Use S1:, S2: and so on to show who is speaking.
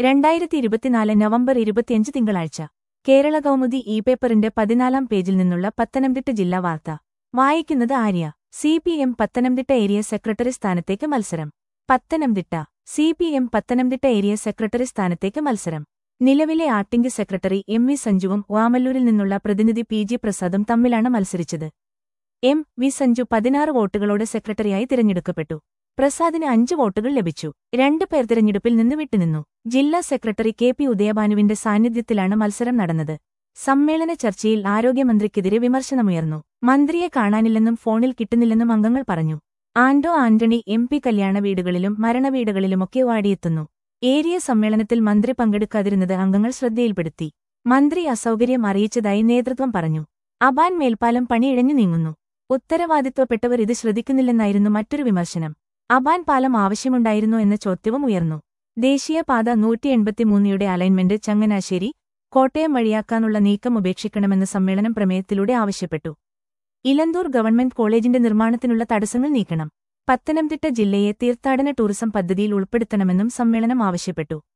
S1: രണ്ടായിരത്തി ഇരുപത്തിനാല് നവംബർ ഇരുപത്തിയഞ്ച് തിങ്കളാഴ്ച കേരള കൗമുദി ഇ പേപ്പറിന്റെ പതിനാലാം പേജിൽ നിന്നുള്ള പത്തനംതിട്ട ജില്ലാ വാർത്ത വായിക്കുന്നത് Arya C P M Pathanamthitta area secretary സ്ഥാനത്തേക്ക് മത്സരം Pathanamthitta C P M Pathanamthitta area secretary സ്ഥാനത്തേക്ക് മത്സരം നിലവിലെ ആക്ടിംഗ് സെക്രട്ടറി എം വി സഞ്ജുവും വാമല്ലൂരിൽ നിന്നുള്ള പ്രതിനിധി പി ജി പ്രസാദും തമ്മിലാണ് മത്സരിച്ചത് എം വി സഞ്ജു പതിനാറ് വോട്ടുകളോടെ സെക്രട്ടറിയായി തിരഞ്ഞെടുക്കപ്പെട്ടു പ്രസാദിന് അഞ്ച് വോട്ടുകൾ ലഭിച്ചു രണ്ട് പേർ തിരഞ്ഞെടുപ്പിൽ നിന്ന് വിട്ടുനിന്നു ജില്ലാ സെക്രട്ടറി കെ പി ഉദയഭാനുവിന്റെ സാന്നിധ്യത്തിലാണ് മത്സരം നടന്നത് സമ്മേളന ചർച്ചയിൽ ആരോഗ്യമന്ത്രിക്കെതിരെ വിമർശനമുയർന്നു മന്ത്രിയെ കാണാനില്ലെന്നും ഫോണിൽ കിട്ടുന്നില്ലെന്നും അംഗങ്ങൾ പറഞ്ഞു ആന്റോ ആന്റണി എം പി കല്യാണ വീടുകളിലും മരണവീടുകളിലുമൊക്കെ വാടിയെത്തുന്നു ഏരിയ സമ്മേളനത്തിൽ മന്ത്രി പങ്കെടുക്കാതിരുന്നത് അംഗങ്ങൾ ശ്രദ്ധയിൽപ്പെടുത്തി മന്ത്രി അസൗകര്യം അറിയിച്ചതായി നേതൃത്വം പറഞ്ഞു അബാൻ മേൽപ്പാലം പണിയിഴഞ്ഞു നീങ്ങുന്നു ഉത്തരവാദിത്വപ്പെട്ടവർ ഇത് ശ്രദ്ധിക്കുന്നില്ലെന്നായിരുന്നു മറ്റൊരു വിമർശനം അബാൻ പാലം ആവശ്യമുണ്ടായിരുന്നോ എന്ന ചോദ്യവും ഉയർന്നു ദേശീയപാത നൂറ്റി എൺപത്തിമൂന്നിയുടെ അലൈൻമെന്റ് ചങ്ങനാശ്ശേരി കോട്ടയം വഴിയാക്കാനുള്ള നീക്കം ഉപേക്ഷിക്കണമെന്ന് സമ്മേളനം പ്രമേയത്തിലൂടെ ആവശ്യപ്പെട്ടു ഇലന്തൂർ ഗവൺമെന്റ് കോളേജിന്റെ നിർമ്മാണത്തിനുള്ള തടസ്സങ്ങൾ നീക്കണം പത്തനംതിട്ട ജില്ലയെ തീർത്ഥാടന ടൂറിസം പദ്ധതിയിൽ ഉൾപ്പെടുത്തണമെന്നും സമ്മേളനം ആവശ്യപ്പെട്ടു